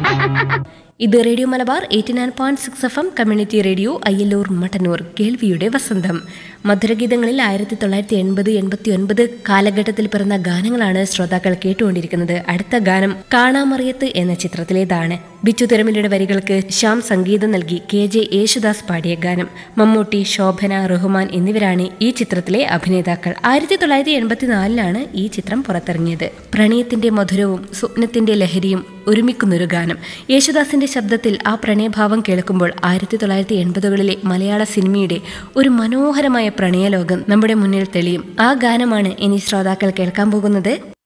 ഇത് radio Malabar eighty nine point six F M community radio Ayyalloor Mattannur കേൾവിയുടെ വസന്തം മധുരഗീതങ്ങളിൽ ആയിരത്തി തൊള്ളായിരത്തി എൺപത് എൺപത്തി ഒൻപത് കാലഘട്ടത്തിൽ പിറന്ന ഗാനങ്ങളാണ് ശ്രോതാക്കൾ കേട്ടുകൊണ്ടിരിക്കുന്നത് അടുത്ത ഗാനം കാണാമറിയത്ത് എന്ന ചിത്രത്തിലേതാണ് ബിച്ചു തിരമിലിയുടെ വരികൾക്ക് ശ്യാം സംഗീതം നൽകി കെ ജെ യേശുദാസ് പാടിയ ഗാനം മമ്മൂട്ടി ശോഭന റഹ്മാൻ എന്നിവരാണ് ഈ ചിത്രത്തിലെ അഭിനേതാക്കൾ ആയിരത്തി തൊള്ളായിരത്തി എൺപത്തിനാലിലാണ് ഈ ചിത്രം പുറത്തിറങ്ങിയത് പ്രണയത്തിന്റെ മധുരവും സ്വപ്നത്തിന്റെ ലഹരിയും ഒരുമിക്കുന്നൊരു ഗാനം യേശുദാസിന്റെ ശബ്ദത്തിൽ ആ പ്രണയഭാവം കേൾക്കുമ്പോൾ ആയിരത്തി തൊള്ളായിരത്തി എൺപതുകളിലെ മലയാള സിനിമയുടെ ഒരു മനോഹരമായ പ്രണയലോകം നമ്മുടെ മുന്നിൽ തെളിയും ആ ഗാനമാണ് ഇനി ശ്രോതാക്കൾ കേൾക്കാൻ പോകുന്നത്